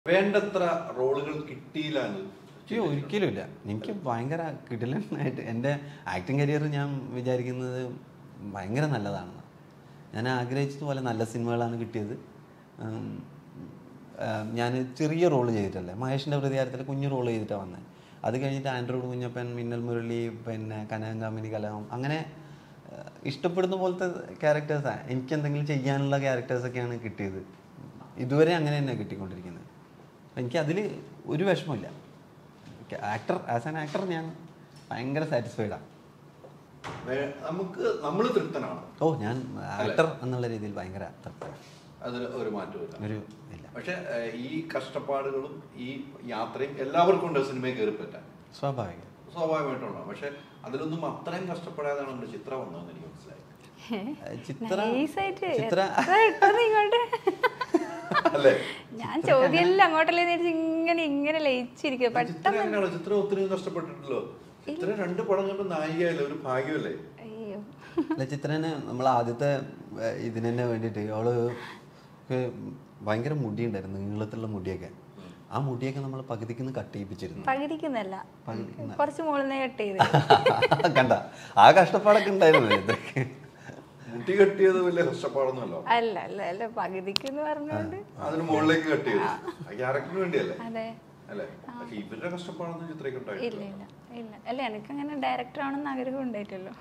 വേണ്ടത്ര റോളുകൾ കിട്ടിയില്ല എന്ന് അയ്യോ ഒരിക്കലും ഇല്ല എനിക്ക് ഭയങ്കര കിടിലനായിട്ട് എൻ്റെ ആക്ടിങ് കരിയർ ഞാൻ വിചാരിക്കുന്നത് ഭയങ്കര നല്ലതാണെന്ന് ഞാൻ ആഗ്രഹിച്ചതുപോലെ നല്ല സിനിമകളാണ് കിട്ടിയത് ഉം, ആ, ഞാൻ ചെറിയ റോള് ചെയ്തിട്ടല്ലേ മഹേഷിൻ്റെ പ്രതികാരത്തിൽ കുഞ്ഞു റോള് ചെയ്തിട്ടാണ് വന്നത് അത് കഴിഞ്ഞിട്ട് ആൻഡ്രോയിഡ് കുഞ്ഞപ്പൻ മിന്നൽ മുരളി പിന്നെ കനകങ്കാമിനി കലഹം അങ്ങനെ ആ, ഇഷ്ടപ്പെടുന്ന പോലത്തെ ക്യാരക്ടേഴ്സാണ് എനിക്ക് എന്തെങ്കിലും ചെയ്യാനുള്ള ക്യാരക്ടേഴ്സൊക്കെയാണ് കിട്ടിയത് ഇതുവരെ അങ്ങനെ തന്നെ കിട്ടിക്കൊണ്ടിരിക്കുന്നത് എനിക്ക് അതിൽ ഒരു വിഷമമില്ല ആക്ടർ ആസ് ആൻ ആക്ടർ ഞാൻ ഭയങ്കര സാറ്റിസ്ഫൈഡാണ് വേ- നമുക്ക് നമ്മൾ തൃപ്തനാണ് ഓ ഞാൻ ആക്ടർ എന്നുള്ള രീതിയിൽ ഭയങ്കര തൃപ്തനാണ് അതിൽ ഒരു മാറ്റമില്ല ഒരു ഇല്ല പക്ഷെ ഏഹ്, ഈ കഷ്ടപ്പാടുകളും ഈ യാത്രയും എല്ലാവർക്കും ഉണ്ട് സിനിമയിൽ കയറി പറ്റാൻ സ്വാഭാവികം സ്വാഭാവികമായിട്ടുണ്ടാവും പക്ഷെ അതിലൊന്നും അത്രയും കഷ്ടപ്പെടാതെയാണ് നമ്മുടെ ചിത്രം വന്നതെന്ന് എനിക്ക് മനസ്സിലായി ഏഹ് ചിത്ര നൈസായിട്ട് ചിത്ര എത്ര ഇട്ടത് ഇങ്ങോട്ട് അല്ലേ ഞാൻ ചോദ്യമെല്ലാം അങ്ങോട്ടല്ലേ നേരിച്ച് ഇങ്ങനെ ഇങ്ങനെ ലയിച്ചിരിക്കുക ചിത്രം പെട്ടെന്ന് എങ്ങനെയാണ് ചിത്രം ഒത്തിരി കഷ്ടപ്പെട്ടിട്ടല്ലോ ചിത്രം രണ്ട് പടം കണ്ട് നായികയല്ലേ ഒരു ഭാഗ്യമല്ലേ അയ്യോ അല്ല ചിത്രന് നമ്മൾ ആദ്യത്തെ ഏഹ്, ഇതിന് തന്നെ വേണ്ടിയിട്ട് അവള് ക്ക് ഭയങ്കര മുടിയുണ്ടായിരുന്നു നീളത്തിലുള്ള മുടിയൊക്കെ ആ മുടിയൊക്കെ നമ്മൾ പകുതിക്കുന്ന് കട്ട് ചെയ്യിപ്പിച്ചിരുന്നു പകുതിക്കുന്നല്ല കുറച്ച് മുകളിൽ നിന്ന് കട്ട് ചെയ്ത് കണ്ട ആ കഷ്ടപ്പാടൊക്കെ ഉണ്ടായിരുന്നു ഇതൊക്കെ മുട്ടി കെട്ടിയത് വലിയ കഷ്ടപ്പാടൊന്നുമല്ലോ അല്ല അല്ല അല്ല പകുതിക്ക് എന്ന് പറഞ്ഞോണ്ട് അതിന് മുകളിലേക്ക് കട്ട് ചെയ്തു ആ ക്യാരക്ടറിന് വേണ്ടിയല്ലേ അതെ അല്ലേ പക്ഷെ ഇവരുടെ കഷ്ടപ്പാടൊന്നും ചിത്രയ്ക്ക് ഇല്ല ഉണ്ടായിട്ടില്ല ഇല്ല ഇല്ല അല്ല എനിക്ക് അങ്ങനെ ഡയറക്ടർ ആണെന്ന് ആഗ്രഹം ഉണ്ടായിട്ടല്ലോ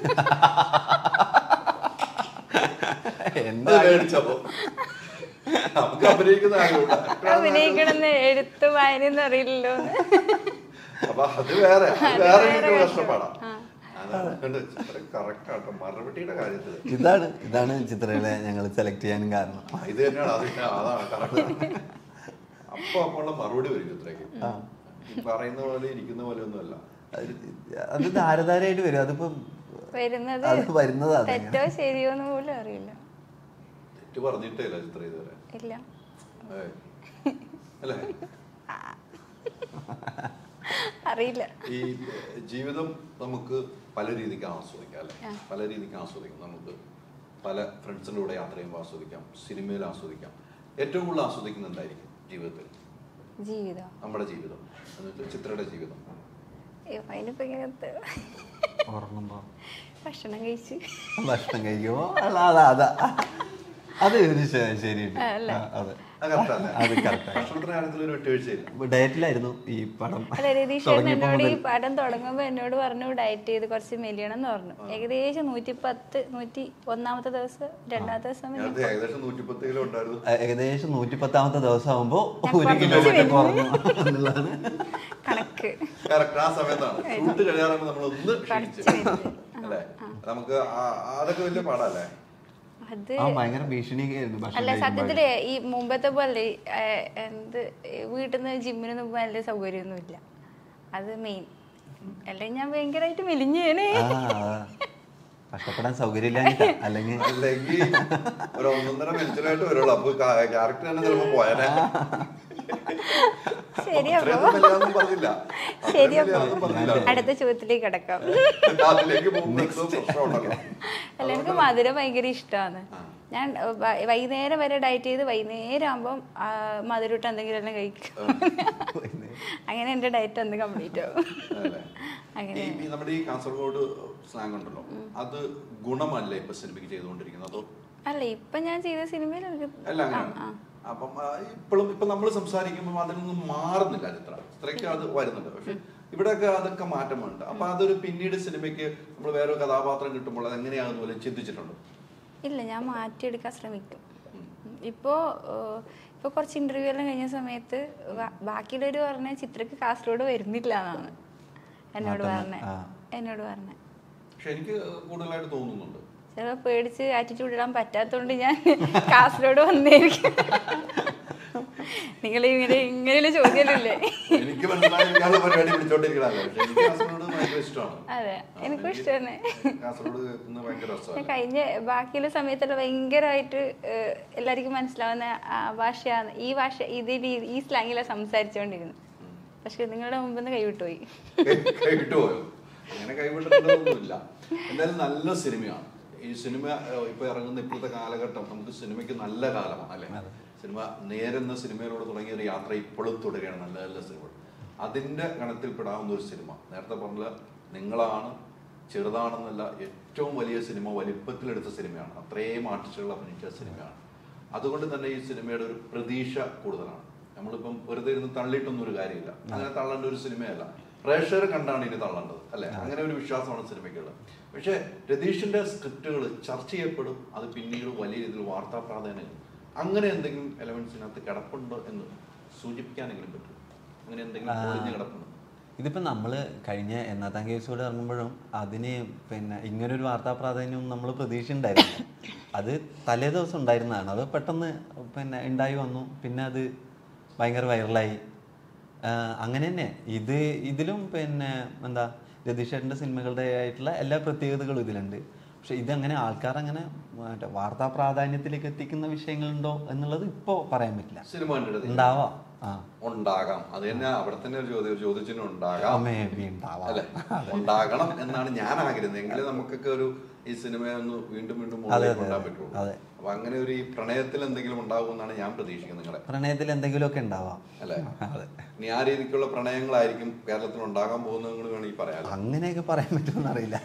എന്താ അത് മേടിച്ചപ്പോ നമുക്ക് അഭിനയിക്കുന്ന ആഗ്രഹമുണ്ട്. അഭിനയിക്കണമെന്ന് എഴുത്ത് വായനയൊന്നും അറിയില്ലല്ലോ എന്ന്. അപ്പൊ അത് വേറെ അത് വേറെ എനിക്ക് കഷ്ടപ്പാടാ അതാണ് കറക്റ്റ് ആട്ടോ മറുപടിയുടെ കാര്യത്തില് ഇതാണ് ഇതാണ് ചിത്രകളെ ഞങ്ങൾ സെലക്ട് ചെയ്യാനും കാരണം ആ, ഇത് തന്നെയാണ് അത് തന്നെ, അതാണ് കറക്റ്റ് അപ്പൊ അപ്പോഴുള്ള മറുപടി വരും ചിത്രയ്ക്ക് ഈ പറയുന്ന പോലെ ഇരിക്കുന്ന പോലെ ഒന്നും അല്ല അത് അത് ധാരധാരയായിട്ട് വരും അതിപ്പോ വരുന്നത് അത് വരുന്നത് അതെ തെറ്റോ ശരിയോ എന്ന് പോലും അറിയില്ല തെറ്റ് പറഞ്ഞിട്ടേ ഇല്ല ചിത്ര ഇതുവരെ ഇല്ല ഏയ്. അല്ലേ അറിയില്ല ഈ ജീവിതം നമുക്ക് പല രീതിക്ക് ആസ്വദിക്കാം അല്ലെ പല രീതിക്ക് ആസ്വദിക്കാം നമുക്ക് പല ഫ്രണ്ട്സിൻ്റെ കൂടെ യാത്ര ചെയ്യുമ്പോൾ ആസ്വദിക്കാം സിനിമയിൽ ആസ്വദിക്കാം ഏറ്റവും കൂടുതൽ ആസ്വദിക്കുന്ന എന്തായിരിക്കും ജീവിതത്തിൽ ജീവിതം നമ്മുടെ ജീവിതം എന്ന് വെച്ചാൽ ചിത്രയുടെ ജീവിതം അയ്യോ, അതിനിപ്പോ ഇങ്ങനത്തെ ഉറങ്ങുമ്പോ ഭക്ഷണം കഴിച്ച് ഭക്ഷണം കഴിക്കുമ്പോ അല്ല അതാ അതാ അത് ഒരു ശ- ശരിയുണ്ട് അല്ലേ? ആ, അതെ അത് correct അല്ലേ? അത് correct ആണ്. ഭക്ഷണത്തിന് കാര്യത്തിൽ ഒരു വിട്ടുവീഴ്ചയില്ല ഡയറ്റിലായിരുന്നു ഈ പടം അല്ല രതീഷ് തുടങ്ങിയപ്പോ എന്നോട് ഈ മുതൽ. പടം തുടങ്ങുമ്പോ എന്നോട് പറഞ്ഞു ഡയറ്റ് ചെയ്ത് കുറച്ച് മെലിയണം എന്ന് പറഞ്ഞു ഏകദേശം നൂറ്റി പത്ത് നൂറ്റി ഒന്നാമത്തെ ദിവസം രണ്ടാമത്തെ ദിവസം നേരത്തെ ഏകദേശം നൂറ്റിപ്പത്ത് കിലോ ഉണ്ടായിരുന്നു ഏ- ഏകദേശം നൂറ്റിപ്പത്താമത്തെ ദിവസം ആകുമ്പോ ഞാൻ ഒരു കുറച്ച് കിലോ വലിഞ്ഞു. കുറഞ്ഞു എന്നുള്ളതാണ് കണക്ക് കറക്റ്റ് ആ സമയത്താണ് ഷൂട്ട് കഴിയാറാകുമ്പോൾ നമ്മൾ ഒന്ന് ക്ഷീണിച്ച് കുറച്ച് വലിഞ്ഞു. അല്ലേ നമുക്ക് ആ- അതൊക്കെ വലിയ പാടല്ലേ അത് ആ ഭയങ്കര ഭീഷണിയൊക്കെ ആയിരുന്നു ഭക്ഷണം അല്ല കഴിക്കുമ്പോൾ. സത്യത്തില് ഈ മുമ്പത്തെ പോലെ ഏ, എന്ത് വീട്ടിൽ നിന്ന് ജിമ്മിനൊന്നും പോകാൻ വലിയ സൗകര്യമൊന്നുമില്ല അത് മെയിൻ അല്ലെങ്കിൽ ഞാൻ ഭയങ്കരമായിട്ട് മെലിഞ്ഞേനെ ആ ആ. കഷ്ടപ്പെടാൻ സൗകര്യമില്ലാഞ്ഞിട്ടാ അല്ലെങ്കിൽ അല്ലെങ്കിൽ ഒരു ഒന്നൊന്നര മെലിച്ചനായിട്ട് വരുള്ളൂ അപ്പൊ ക്യാരക്ടർ തന്നെ ചിലപ്പോ പോയാലേ ശരി അപ്പൊ അത്രയൊന്നും വലുതാണെന്നും പറഞ്ഞില്ല ശരി അത്രയും വലുതാണെന്നും പറഞ്ഞില്ല അപ്പൊ അടുത്ത ചോദ്യത്തിലേക്ക് കിടക്കാം അതിലേക്ക് പോകുമ്പോൾ എന്തോ പ്രശ്നമുണ്ടല്ലോ അല്ല എനിക്ക് മധുരം ഭയങ്കര ഇഷ്ടമാണ് ഞാൻ വ- വൈകുന്നേരം വരെ ഡയറ്റ് ചെയ്ത് വൈകുന്നേരം ആകുമ്പം മധുരം ഇട്ട് എന്തെങ്കിലും എല്ലാം കഴിക്കും അങ്ങനെ എന്റെ ഡയറ്റ് അന്ന് കംപ്ലീറ്റ് ആവും അല്ലേ? അങ്ങനെ ഈ- ഈ നമ്മുടെ ഈ കാസർഗോഡ് സ്ലാങ് ഉണ്ടല്ലോ അത് ഗുണമല്ലേ ഇപ്പൊ സിനിമയ്ക്ക് ചെയ്തുകൊണ്ടിരിക്കുന്നത് അതോ അല്ല ഇപ്പൊ ഞാൻ ചെയ്ത സിനിമയിൽ എനിക്ക് അല്ല അങ്ങനെയാണ് അപ്പം ഇപ്പോഴും ഇപ്പൊ നമ്മൾ സംസാരിക്കുമ്പോൾ അതിൽ നിന്ന് മാറുന്നില്ല ചിത്ര ചിത്രയ്ക്ക് അത് വരുന്നുണ്ട് പക്ഷെ ഇവിടെയൊക്കെ അതൊക്കെ മാറ്റം വേണ്ട അപ്പൊ അതൊരു പിന്നീട് സിനിമയ്ക്ക് നമ്മൾ വേറെ ഒരു കഥാപാത്രം കിട്ടുമ്പോൾ അത് എങ്ങനെയാണെന്ന് പോലെ ചിന്തിച്ചിട്ടുണ്ട് ഇല്ല ഞാൻ മാറ്റിയെടുക്കാൻ ശ്രമിക്കും ഇപ്പോ ഏഹ്, ഇപ്പൊ കുറച്ച് ഇന്റർവ്യൂ എല്ലാം കഴിഞ്ഞ സമയത്ത് ബാ- ബാക്കിയുള്ളവർ പറഞ്ഞ ചിത്രക്ക് കാസർഗോഡ് വരുന്നില്ല എന്നാണ് എന്നോട് മാറ്റം, പറഞ്ഞേ ആ. എന്നോട് പറഞ്ഞേ പക്ഷെ എനിക്ക് കൂടുതലായിട്ട് തോന്നുന്നുണ്ട് ചിലപ്പോ പേടിച്ച് ആറ്റിറ്റ്യൂഡ് ഇടാൻ പറ്റാത്തോണ്ട് ഞാൻ കാസർഗോഡ് വന്നേരിക്കും നിങ്ങൾ ഇങ്ങനെ ഇങ്ങനെയുള്ള ചോദ്യമല്ലേ എനിക്ക് മനസ്സിലായ ഇയാളുടെ പരിപാടി പിടിച്ചോണ്ടിരിക്കണല്ലോ പക്ഷെ എനിക്ക് കാസർഗോഡ് ഭയങ്കര ഇഷ്ടമാണ് അതെ ആ, എനിക്കും എനിക്ക് ഇഷ്ടമാണ് കാസർഗോഡ് കേൾക്കുന്നത് ഭയങ്കര ഞാൻ രസമാണ് കഴിഞ്ഞ ബാക്കിയുള്ള സമയത്തെല്ലാം ഭയങ്കരമായിട്ട് ഏഹ്, എല്ലാവർക്കും മനസ്സിലാവുന്ന ആ ഭാഷയാണ് ഈ ഭാഷ ഇതിൽ ഈ- ഈ സ്ലാങ്ങിലാണ് സംസാരിച്ചുകൊണ്ടിരുന്നത് പക്ഷെ നിങ്ങളുടെ മുമ്പിൽ നിന്ന് കൈവിട്ടുപോയി കൈവിട്ടുപോയോ അങ്ങനെ കൈവിട്ടിട്ടൊന്നുമില്ല എന്തായാലും നല്ല സിനിമയാണ് ഈ സിനിമ ഏഹ്, ഇപ്പൊ ഇറങ്ങുന്ന ഇപ്പോഴത്തെ കാലഘട്ടം നമുക്ക് സിനിമയ്ക്ക് നല്ല കാലമാണ് അല്ലെ സിനിമ നേരെന്ന സിനിമയിലൂടെ തുടങ്ങിയ ഒരു യാത്ര ഇപ്പോഴും തുടരുകയാണ് നല്ല നല്ല സിനിമകൾ അതിൻ്റെ ഗണത്തിൽപ്പെടാവുന്ന ഒരു സിനിമ നേരത്തെ പറഞ്ഞ നിങ്ങളാണ് ചെറുതാണെന്നല്ല ഏറ്റവും വലിയ സിനിമ വലിപ്പത്തിലെടുത്ത സിനിമയാണ് അത്രയും ആർട്ടിസ്റ്റുകൾ അഭിനയിച്ച സിനിമയാണ് അതുകൊണ്ട് തന്നെ ഈ സിനിമയുടെ ഒരു പ്രതീക്ഷ കൂടുതലാണ് നമ്മളിപ്പം വെറുതെ ഇരുന്ന് തള്ളിയിട്ടൊന്നും ഒരു കാര്യമില്ല അങ്ങനെ തള്ളേണ്ട ഒരു സിനിമയല്ല പ്രേക്ഷകർ കണ്ടാണ് ഇനി തള്ളേണ്ടത് അല്ലെ അങ്ങനെ ഒരു വിശ്വാസമാണ് സിനിമയ്ക്കുള്ളത് പക്ഷേ രതീഷിന്റെ സ്ക്രിപ്റ്റുകൾ ചർച്ച ചെയ്യപ്പെടും അത് പിന്നീട് വലിയ രീതിയിൽ വാർത്താ പ്രാധാന്യം അങ്ങനെ എന്തെങ്കിലും എലമെന്റ്സിനകത്ത് കിടപ്പുണ്ടോ എന്ന് സൂചിപ്പിക്കാനെങ്കിലും പറ്റും അങ്ങനെ എന്തെങ്കിലും ഒളിഞ്ഞ് കിടപ്പുണ്ടോ ഇതിപ്പോൾ നമ്മൾ കഴിഞ്ഞ എന്നാത്താം കേസോട് ഇറങ്ങുമ്പോഴും അതിന് പിന്നെ ഇങ്ങനൊരു വാർത്താ പ്രാധാന്യം നമ്മൾ പ്രതീക്ഷ ഉണ്ടായിരുന്നു അത് തലേ ദിവസം ഉണ്ടായിരുന്നതാണ് അത് പെട്ടെന്ന് പിന്നെ ഉണ്ടായി വന്നു പിന്നെ അത് ഭയങ്കര വൈറലായി ആഹ് അങ്ങനെ തന്നെ ഇത് ഇതിലും പിന്നെ എന്താ രതീഷേട്ടൻ്റെ സിനിമകളുടെ ആയിട്ടുള്ള എല്ലാ പ്രത്യേകതകളും ഇതിലുണ്ട് പക്ഷെ ഇതങ്ങനെ ആൾക്കാർ അങ്ങനെ മറ്റേ വാർത്താ പ്രാധാന്യത്തിലേക്ക് എത്തിക്കുന്ന വിഷയങ്ങളുണ്ടോ എന്നുള്ളത് ഇപ്പോൾ പറയാൻ പറ്റില്ല സിനിമ കണ്ടിട്ട് ഉണ്ടാവാം ആ ഉണ്ടാകാം അത് തന്നെ അവിടെ തന്നെ ഒരു ചോദ്യം ഒരു ചോദ്യചിഹ്നം ഉണ്ടാകാം മേ ബി ഉണ്ടാവാം അല്ലെ ഉണ്ടാകണം എന്നാണ് ഞാൻ ആഗ്രഹിക്കുന്നത് എങ്കിലും നമുക്കൊക്കെ ഒരു ഈ സിനിമയെ ഒന്ന് വീണ്ടും വീണ്ടും അതെ, മുകളിലേക്ക് അതെ, കൊണ്ടുപോകാൻ അതെ. പറ്റുള്ളൂ അതെ. അപ്പൊ അങ്ങനെ ഒരു ഈ പ്രണയത്തിൽ എന്തെങ്കിലും ഉണ്ടാകുമെന്നാണ് ഞാൻ പ്രതീക്ഷിക്കുന്നത് നിങ്ങളെ പ്രണയത്തിൽ എന്തെങ്കിലുമൊക്കെ ഉണ്ടാവാം അല്ലെ അതെ ഇനി ആ രീതിക്കുള്ള പ്രണയങ്ങളായിരിക്കും കേരളത്തിൽ ഉണ്ടാകാൻ പോകുന്നത് കൂടി വേണമെങ്കിൽ പറയാം അങ്ങനെയൊക്കെ പറയാൻ പറ്റുമെന്ന് അറിയില്ല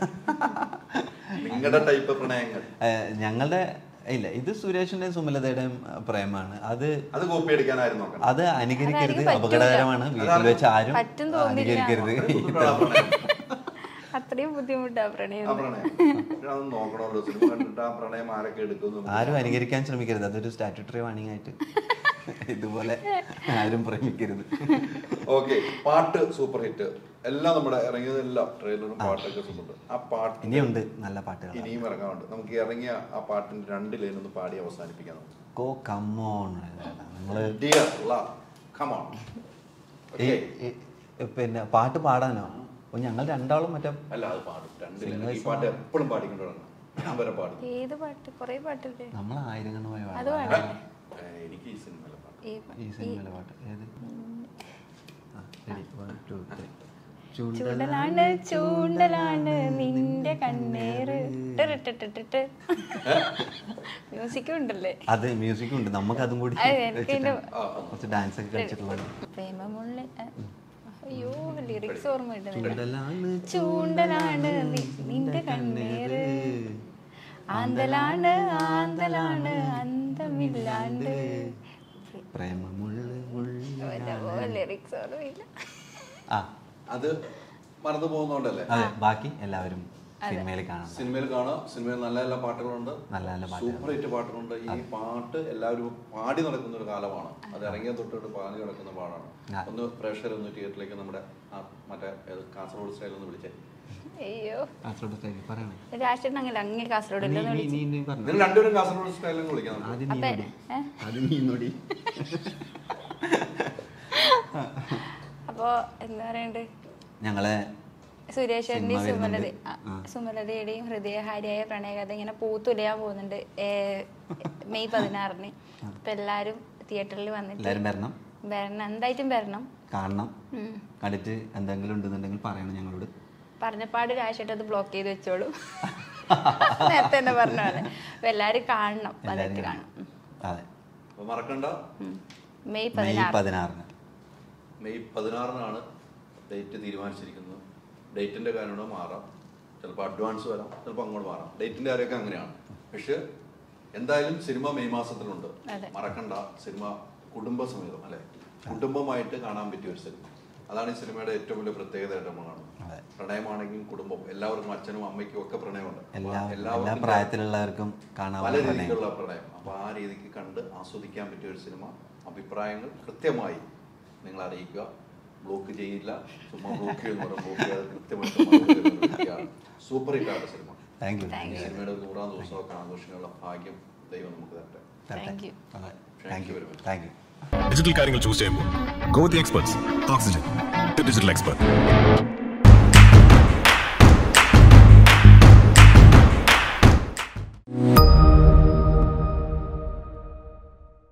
നിങ്ങളുടെ ടൈപ്പ് പ്രണയങ്ങൾ ഏഹ് ഞങ്ങളുടെ ഇല്ല ഇത് സുരേഷിന്റെയും സുമലതയുടെയും ഏഹ്, പ്രേമാണ് അത് അത് കോപ്പി അടിക്കാനായിരുന്നു നോക്കണം അത് അനുകരിക്കരുത് അതായിരിക്കും പറ്റൂല. അപകടകരമാണ് വീട്ടിൽ വെച്ച് ആരും പറ്റും തോന്നില്ല. അനുകരിക്കരുത് ആ പ്രണയം. അത്രയും ബുദ്ധിമുട്ടാ പ്രണയം ആ പ്രണയം പക്ഷെ അത് നോക്കണമല്ലോ സിനിമ കണ്ടിട്ട് ആ പ്രണയം ആരൊക്കെ എടുക്കുന്നു എന്ന് ആരും അനുകരിക്കാൻ ശ്രമിക്കരുത് അതൊരു സ്റ്റാറ്റ്യൂട്ടറി വാണിംഗ് ആയിട്ട് ഇതുപോലെ ആരും പ്രേമിക്കരുത് ഓക്കെ പാട്ട് സൂപ്പർ ഹിറ്റ് എല്ലാം നമ്മുടെ ഇറങ്ങിയതെല്ലാം ട്രെയിലറും പാട്ടൊക്കെ സൂപ്പർ ആ പാട്ട് ഇനിയുണ്ട് നല്ല പാട്ടുകൾ ഇനിയും ഇറങ്ങാറുണ്ട് നമുക്ക് ഈ ഇറങ്ങിയ ആ പാട്ടിന്റെ രണ്ട് ലൈൻ ഒന്ന് പാടി അവസാനിപ്പിക്കാം നമുക്ക് കോ കമ്മോൺ നമ്മള് ഡിയർ കമോൺ ഈ ഈ- പിന്നെ പാട്ട് പാടാനോ അപ്പൊ ഞങ്ങൾ രണ്ടാളും മറ്റേ അല്ല അത് പാടും രണ്ട് ലൈൻ ഈ പാട്ട് എപ്പോഴും പാടിക്കൊണ്ടിരണം ഞാൻ വരെ പാടും ഏത് പാട്ട് കൊറേ പാട്ടില്ലേ നമ്മൾ ആയിരം കണ്ണുമായ അത് പാടാ പാടാം ഏ, എനിക്ക് ഈ സിനിമയിലെ പാട്ട് ഈ ഈ സിനിമയിലെ പാട്ട് ഏത് ആ, ready, one, two, three. ചൂണ്ടലാണ് ചൂണ്ടലാണ് നിന്റെ കണ്ണേറ് മ്യൂസിക്കും ഉണ്ടല്ലേ അത് മ്യൂസിക് ഉണ്ട് നമുക്ക് അതും കൂടി അത് എനിക്ക് വെച്ചിട്ടാണ്. അതിന്റെ- കുറച്ച് ഡാൻസ് ഒക്കെ കളിച്ചിട്ടുള്ളത് പ്രേമമുള്ള അ, അയ്യോ ലിറിക്സ് ഓർമ്മ കിട്ടുന്നില്ല ചൂണ്ടലാണ് ചൂണ്ടലാണ് നി- നിന്റെ കണ്ണേറ് ആന്തലാണ് ആന്തലാണ് അന്തമില്ലാണ്ട് പ്രേമമുള്ള ഉള്ളിലാണ്. ലിറിക്സ് ഓർമ്മയില്ല ആ അത് മറന്നു പോകുന്നോണ്ടല്ലേ അതെ ബാക്കി എല്ലാവരും സിനിമയിൽ കാണാം സിനിമയിൽ കാണാം സിനിമയിൽ നല്ല നല്ല പാട്ടുകളുണ്ട് നല്ല നല്ല പാട്ടുകൾ സൂപ്പർ ഹിറ്റ് പാട്ടുകളുണ്ട് ഈ പാട്ട് എല്ലാവരും പാടി നടക്കുന്ന ഒരു കാലമാണ് അത് ഇറങ്ങിയ തൊട്ടിട്ട് പാടി നടക്കുന്ന പാടാണ് ആ. ഒന്ന് പ്രേക്ഷകർ ഒന്ന് തിയേറ്ററിലേക്ക് നമ്മുടെ ആ മറ്റേ ഏത് കാസർഗോഡ് സ്റ്റൈൽ ഒന്ന് വിളിച്ചേ അയ്യോ കാസർഗോഡ് സ്റ്റൈൽ പറയണേ രാഷ്ട്രീയം അങ്ങനെ അങ്ങേ കാസർഗോഡ് നീ- ഇല്ലെന്ന് നീ- വിളിച്ചു നീ- നീ പറഞ്ഞോ. നിങ്ങൾ രണ്ടുപേരും കാസർഗോഡ് സ്റ്റൈലിൽ വിളിക്കാം നമുക്ക്. ആദ്യം നീ അപ്പൊ, നൊടി. ഏ? ആദ്യം നീ നൊടി. അപ്പോ എന്താ പറയണ്ട് ഞങ്ങളെ സുരേഷന്റെയും സിനിമ സുമലത വരുന്നുണ്ട്. ആ, ആ. സുമലതയുടെയും ഹൃദയഹാരിയായ പ്രണയകഥ ഇങ്ങനെ പൂത്തുലയാൻ പോകുന്നുണ്ട് ഏ, മെയ് പതിനാറിന് അപ്പൊ എല്ലാരും തിയേറ്ററിൽ വന്നിട്ട് എല്ലാവരും വരണം വരണം എന്തായിട്ടും വരണം കാണണം ഉം. കണ്ടിട്ട് എന്തെങ്കിലും ഉണ്ടെന്നുണ്ടെങ്കിൽ പറയണം ഞങ്ങളോട് പറഞ്ഞപ്പാട് രാശായിട്ട് അത് ബ്ലോക്ക് ചെയ്ത് വെച്ചോളൂ നേരത്തെ തന്നെ പറഞ്ഞ പോലെ അപ്പൊ എല്ലാരും കാണണം എല്ലാവരും വന്നിട്ട് കാണണം കാണണം. അതെ അപ്പൊ മറക്കണ്ട ഉം. മെയ് മെയ് പതിനാറ് പതിനാറിന് മെയ് പതിനാറിനാണ് ഡേറ്റ് തീരുമാനിച്ചിരിക്കുന്നത് ഡേറ്റിന്റെ കാരണം മാറാം ചിലപ്പോൾ അഡ്വാൻസ് വരാം ചിലപ്പോൾ അങ്ങോട്ട് മാറാം ഡേറ്റിന്റെ കാര്യമൊക്കെ അങ്ങനെയാണ് പക്ഷെ എന്തായാലും സിനിമ മെയ് മാസത്തിലുണ്ട് അതെ. മറക്കണ്ട സിനിമ കുടുംബസമേതം അല്ലെ കുടുംബമായിട്ട് കാണാൻ പറ്റിയ ഒരു സിനിമ അതാണ് ഈ സിനിമയുടെ ഏറ്റവും വലിയ പ്രത്യേകതയായിട്ട് നമ്മൾ കാണുന്നത് അതെ. പ്രണയമാണെങ്കിലും കുടുംബം എല്ലാവർക്കും അച്ഛനും അമ്മയ്ക്കും ഒക്കെ പ്രണയമുണ്ട് അപ്പൊ എല്ലാ എല്ലാ എല്ലാവർക്കും പ്രായത്തിലുള്ളവർക്കും പല കാണാവുന്ന പ്രണയം. രീതിക്കുള്ള പ്രണയം അപ്പൊ ആ രീതിക്ക് കണ്ട് ആസ്വദിക്കാൻ പറ്റിയ ഒരു സിനിമ അഭിപ്രായങ്ങൾ കൃത്യമായി നിങ്ങൾ അറിയിക്കുക ബ്ലോക്ക് ചെയ്യില്ല ചുമ്മാ ബ്ലോക്ക് ചെയ്യുന്ന ബ്ലോക്ക് ചെയ്യാതെ കൃത്യമായിട്ട് മറുപടി തരുന്ന ഒരു വ്യക്തിയാണ്. സൂപ്പർ ഹിറ്റാണ് സിനിമ താങ്ക് യു Thank ഈ you. സിനിമയുടെ നൂറാം ദിവസമൊക്കെ ആഘോഷിക്കാനുള്ള ഭാഗ്യം ദൈവം നമുക്ക് തരട്ടെ താങ്ക് യു അതെ Thank thank you you very much. Thank you digital കാര്യങ്ങൾ ചൂസ് ചെയ്യുമ്പോൾ go the experts oxygen digital expert